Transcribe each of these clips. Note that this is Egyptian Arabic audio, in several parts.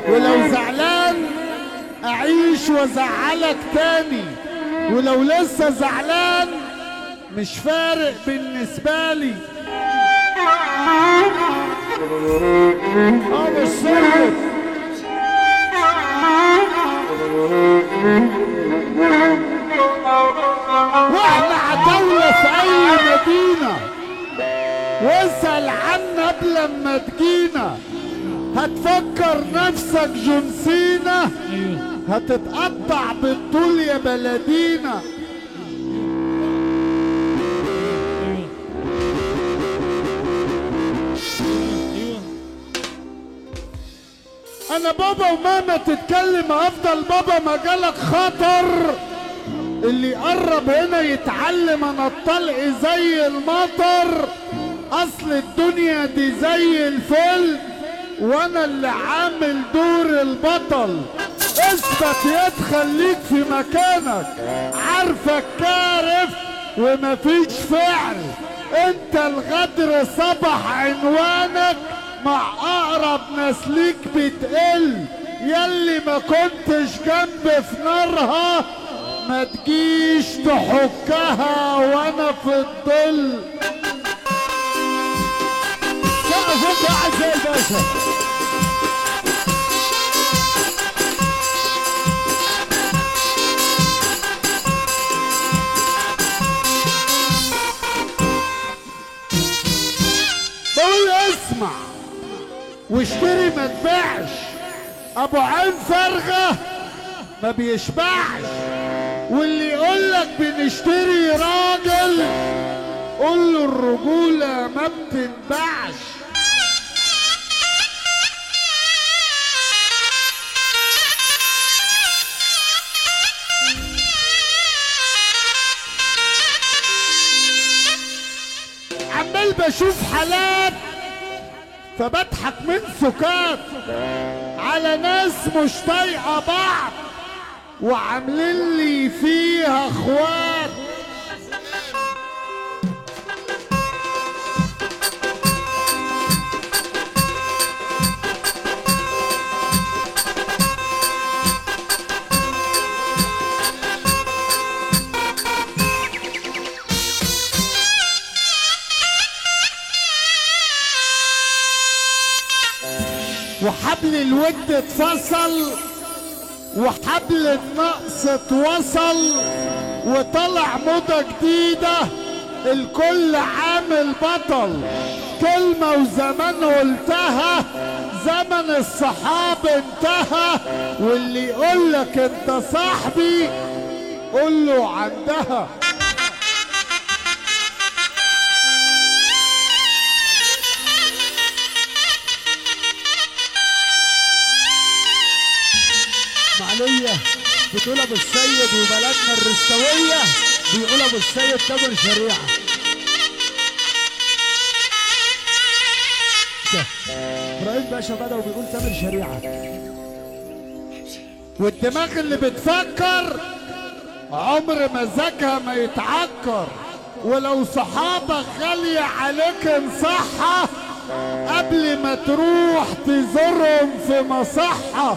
ولو زعلان اعيش وازعلك تاني ولو لسه زعلان مش فارق بالنسبة لي اه مش صرت واحنا عتاولة في اي مدينة واسأل عنا قبل ما تجينا هتفكر نفسك جون سينا هتتقطع بالطول يا بلدينا انا بابا وماما تتكلم افضل بابا ما جالك خطر اللي قرب هنا يتعلم انا الطلق زي المطر اصل الدنيا دي زي الفيلم وانا اللي عامل دور البطل اثبت يا تخليك في مكانك عارفك كارف ومفيش فعل انت الغدر صبح عنوانك مع اقرب ناس ليك بتقل يلي ما كنتش جنب في نارها ما تجيش تحكها وانا في الظل سقفوا قاعد زي الباشا بقول اسمع واشتري ما تبيعش ابو عين فارغه ما بيشبعش واللي يقول لك بنشتري راجل قول له الرجوله ما بتنبعش عمال بشوف حالات فبضحك من سكات على ناس مش طايقه بعض وعاملين لي فيها اخوات وحبل الود اتفصل وحبل النقص اتوصل وطلع موضة جديدة الكل عامل بطل كلمة وزمان قلتها زمن الصحاب انتهى واللي يقولك انت صاحبي قول له عندها معلية بتقول ابو السيد وبلدنا الرستوية بيقول ابو السيد تامر شريعة ده. ابراهيم باشا بدأ وبيقول تامر شريعة والدماغ اللي بتفكر عمر مزاجها ما يتعكر ولو صحابك غالية عليك انصحها قبل ما تروح تزورهم في مصحة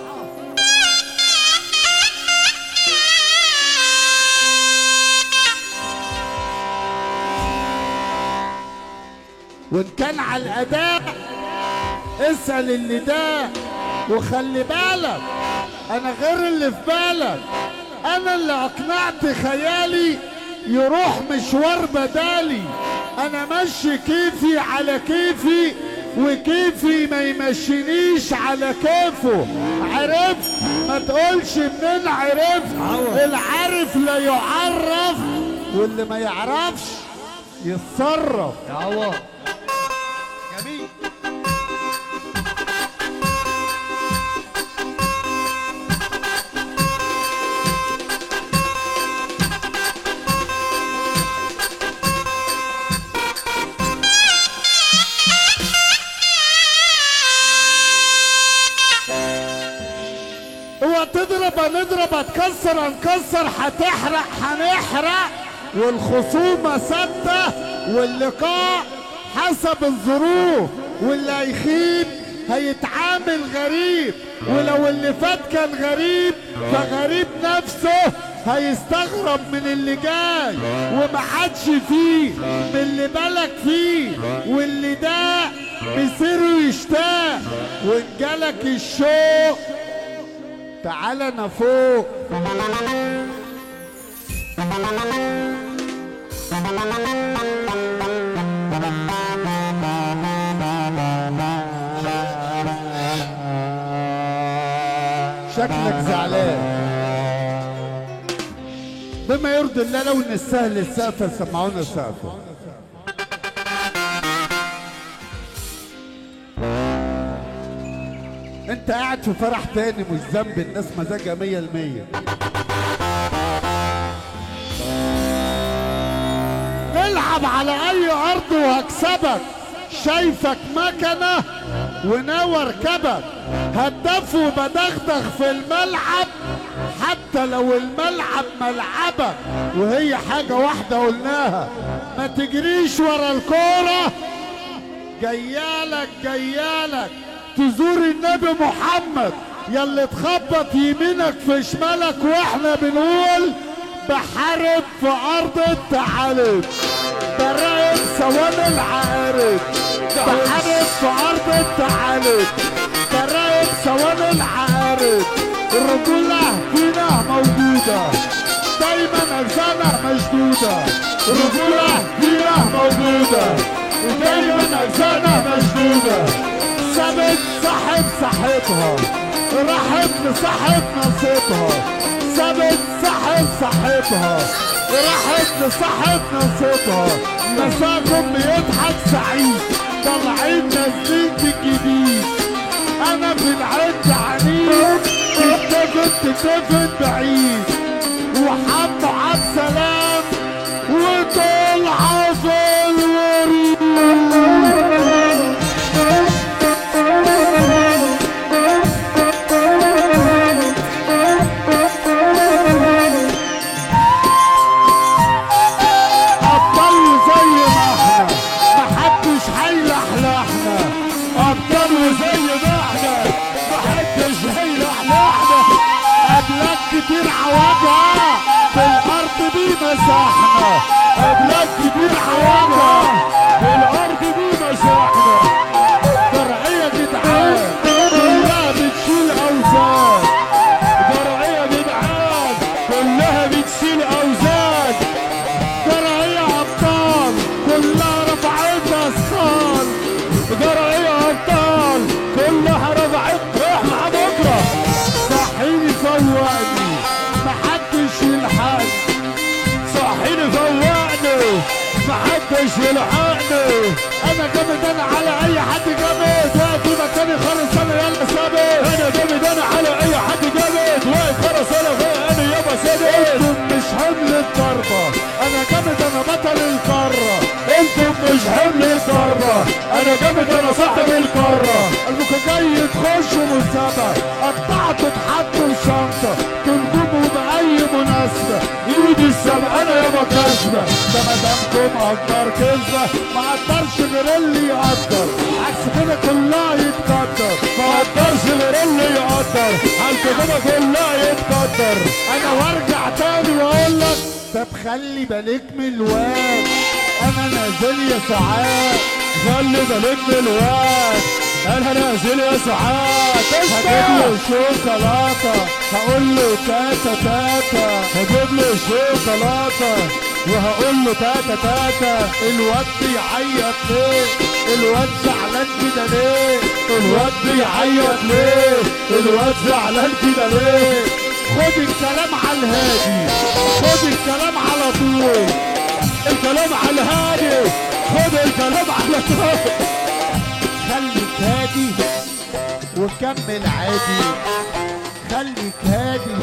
وان كان على الاداء اسأل اللي ده وخلي بالك انا غير اللي في بالك انا اللي اقنعت خيالي يروح مشوار بدالي انا ماشي كيفي على كيفي وكيفي ما يمشينيش على كيفه عرفت ما تقولش منين عرفت العارف لا يعرف واللي ما يعرفش يتصرف يا عوض جميل هو تضرب هنضرب هتكسر هنكسر هتحرق هنحرق والخصومة ثابتة واللقاء حسب الظروف واللي هيخيب هيتعامل غريب ولو اللي فات كان غريب فغريب نفسه هيستغرب من اللي جاي وما عادش فيه من اللي بالك فيه واللي ده بيصير يشتاق وان جالك الشوق تعال انا فوق شكلك زعلان بما يرضي الله لو نستاهل السقف سمعونا السقف انت قاعد في فرح تاني مش ذنب الناس مزاجها مية المية العب على اي ارض وهكسبك شايفك مكنة وناوي اركبك هدف وبدغدغ في الملعب حتى لو الملعب ملعبك وهي حاجة واحدة قلناها ما تجريش ورا الكورة جيالك جيالك تزور النبي محمد يلي تخبط يمينك في شمالك واحنا بنقول بحارب في ارض التعالب براقب ثواني العقارب بحارب في ارض التعالب براقب ثواني العقارب الرجولة فينا موجودة دايما اجزانا مشدودة الرجولة فينا موجودة ودايما اجزانا مشدودة سابت صاحب صاحبها راحت لصاحب نصيبها سابت صاحب صاحبها راحت لصاحب نصيبها مساكم بيضحك سعيد طالعين نازلين بالجديد انا في العد عنيد تتفت تتفت بعيد وحب عالسلام وطلع في الوريد ابطال زي ما احنا محدش هيلحلحنا ابطال زي ما احنا محدش هيلحلحنا قبلك كتير عواجع في الارض دي مساحنا قبلك كتير عواجع في الارض دي مساحنا فرعية جدعان كلها بتشيل اوزان فرعية جدعان كلها بتشيل اوزان جرعية أبطال كلها رفعت أثقال جرعية أبطال كلها رفعت روح مع بكرة صحيني فوقني محدش يلحقني صحيني فوقني محدش يلحقني انا جامد انا على اي حد جامد واقف في مكاني خالص انا يلا ثابت انا جامد انا على اي حد جامد واقف خالص انا فوق انا يابا ثابت انتم مش حمل الضربة انا جامد انا بطل القارة انتم مش حمل الضربة انا جامد انا صاحب القارة قلبكم جاي تخشوا مسابقة قطعتوا تحطوا الشنطة تنجموا بأي مناسبة ايدي السبع انا يابا كسبة ده ما دامكم قدر كذبة ما قدرش غير اللي يقدر عكس كده كلها يتقدر ما قدرش غير اللي يقدر عكس كده كلها يتقدر انا وارجع تاني واقول لك طب خلي بالك من الواد انا نازل يا ساعات خلي بالك من الواد انا نازل يا ساعات هجيب له شوكولاته هقول له تاتا تاتا هجيب له شوكولاته وهقول له تاتا تاتا الواد بيعيط ليه الواد زعلان كده ليه الواد بيعيط ليه الواد زعلان كده ليه خد الكلام على الهادي خد الكلام على طول الكلام على الهادي خد الكلام على طول خليك هادي وكمل عادي خليك هادي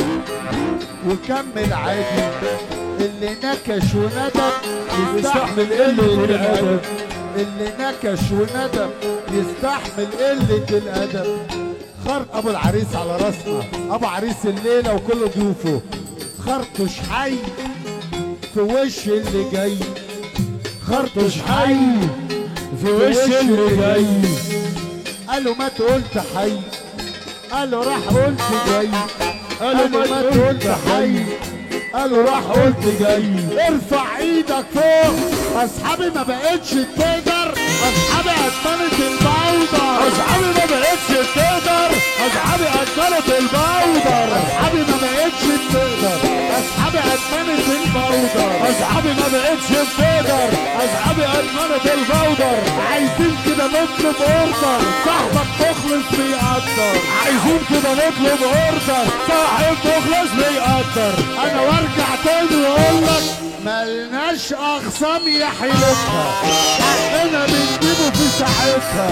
وكمل عادي اللي نكش وندم يستحمل قلة الأدب اللي نكش وندم يستحمل قلة الأدب خرط أبو العريس على راسنا أبو عريس الليلة وكل ضيوفه خرطش حي في وش اللي جاي خرطش حي في وش اللي جاي قالوا ما قلت حي قالوا راح قلت جاي قالوا ما قلت حي قالوا راح قلت جاي ارفع ايدك فوق اصحابي ما بقتش تقدر اصحابي ادمنت البودر اصحابي ما بقتش تقدر اصحابي ادمنت البودر اصحابي ما بقتش تقدر اصحابي ادمنت البودر اصحابي ما بقتش تقدر اصحابي ادمنت البودر عايزين كده نطلب اوردر صاحبك مخلص بيقدر عايزين كده نطلب اوردر صاحب مخلص بيقدر انا وارجع تاني واقول لك ملناش اخصام يا حيلتها حقنا بنجيبه في ساعتها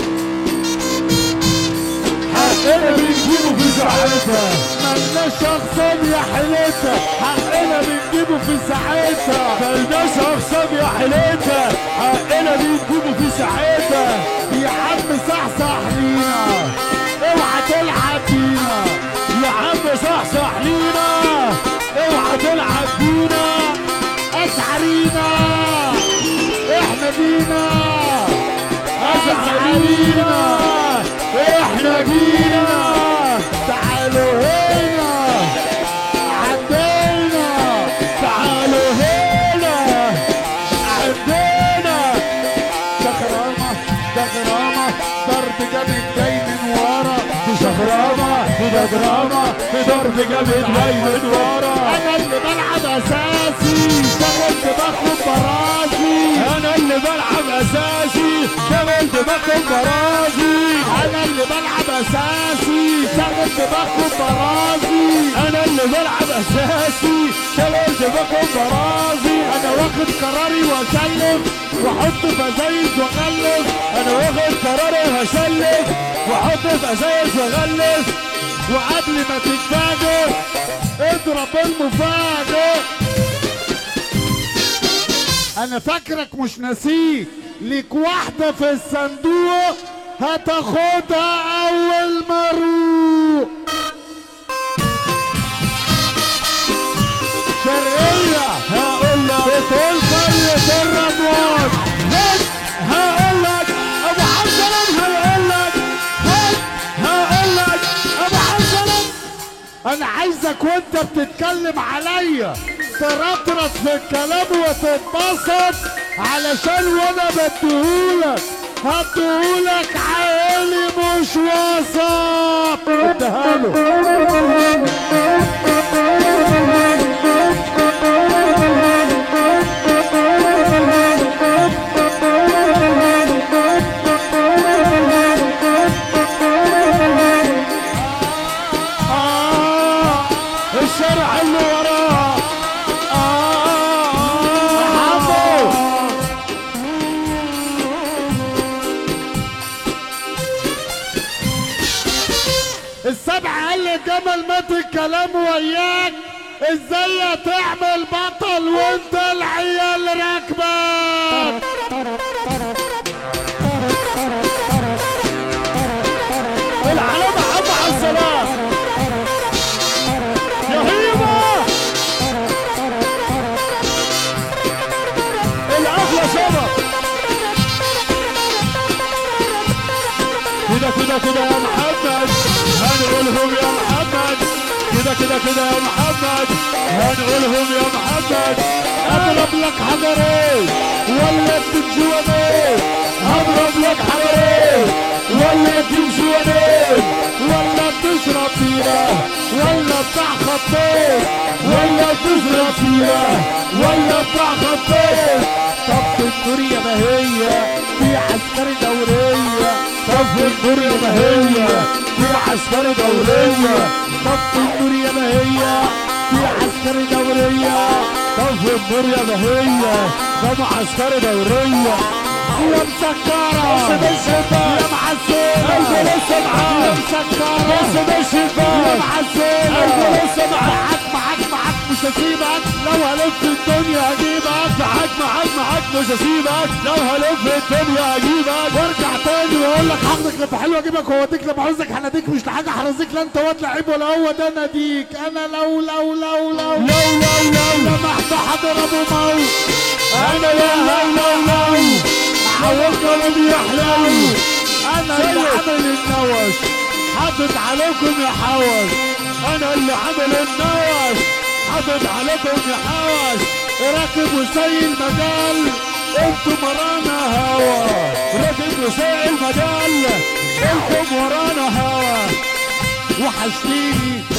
حقنا بنجيبه في ساعتها ملناش اخصام يا حيلتها حقنا بنجيبه في ساعتها ملناش اخصام يا حليتها حقنا بنجيبه في ساعتها يا عم صحصح لينا اوعى تلعب بينا يا عم صحصح لينا اوعى تلعب بينا اسعرينا احنا بينا ازعلينا احنا جينا تعالوا هنا عدينا تعالوا هنا عندنا ده غرامة ده غرامة ضرب جامد جاي من ورا في شهرامة في دراما في ضرب جامد جاي من ورا انا اللي بلعب اساسي شغلت باخد براسي انا اللي بلعب اساسي شغلت باخد برازي انا اللي بلعب اساسي شغلت باخد براسي انا اللي بلعب اساسي شغلت باخد برازي انا واخد قراري واسلم واحط فزايد واغلف انا واخد قراري وهسلك واحط في ازايز واغلف وقبل ما تتفاجئ اضرب المفاجئ انا فاكرك مش ناسيك ليك واحدة في الصندوق هتاخدها اول مروق شرقية هقول لك بتقول قرية الرضوان هات هقول لك ابو حسن هقول لك هات هقول لك ابو حسن انا عايزك وانت بتتكلم عليا ترطرط في الكلام وتتبسط علشان وانا بديهولك هديهولك عائلي مش وسط اديها له آه الشارع اللي وراه آه السبع قال الجمل مات الكلام وياك ازاي تعمل بطل وانت العيال راكبك العلامة عم على السلام يا هيبة الأغلى سما كده كده كده يا محمد هنقولهم يا محمد كده كده كده يا محمد هنقولهم يا محمد اضرب لك حجرين ولا تنجوانين هضرب لك حجرين ولا تمشي ونين ولا تشرب بيرة ولا بتاع خطين ولا تشرب فيها ولا بتاع خطين طب النور يا بهية في عسكري دورية طف النور يا بهية في عسكري دولية طب النور يا بهية في عسكري دورية طف النور يا بهية ده عسكري دورية يا مسكرة بس ده الشباك يا معسلة قلبي لسه معاه يا مسكرة بس ده يا الشباك معسلة قلبي لسه معاه معاك معاك معاك مش هسيبك لو هلف الدنيا هجيبك معاك معاك معاك مش هسيبك لو هلف الدنيا هجيبك وارجع تاني واقول لك حافظك لما حلو اجيبك ووديك لما عاوزك هناديك مش لحاجه هرزيك لا انت واد لعيب ولا هو ده ناديك انا لو لو لو لو لو لو لو لمحت هضربه موت انا لا لو لو لو عوض قلبي يحلو انا اللي عامل النوش حاطط عليكم يا حوش انا اللي عامل النوش حاطط عليكم يا حوش راكب وسايق المجال انتم ورانا هوا راكب وسايق المجال انتم ورانا هوا وحشتيني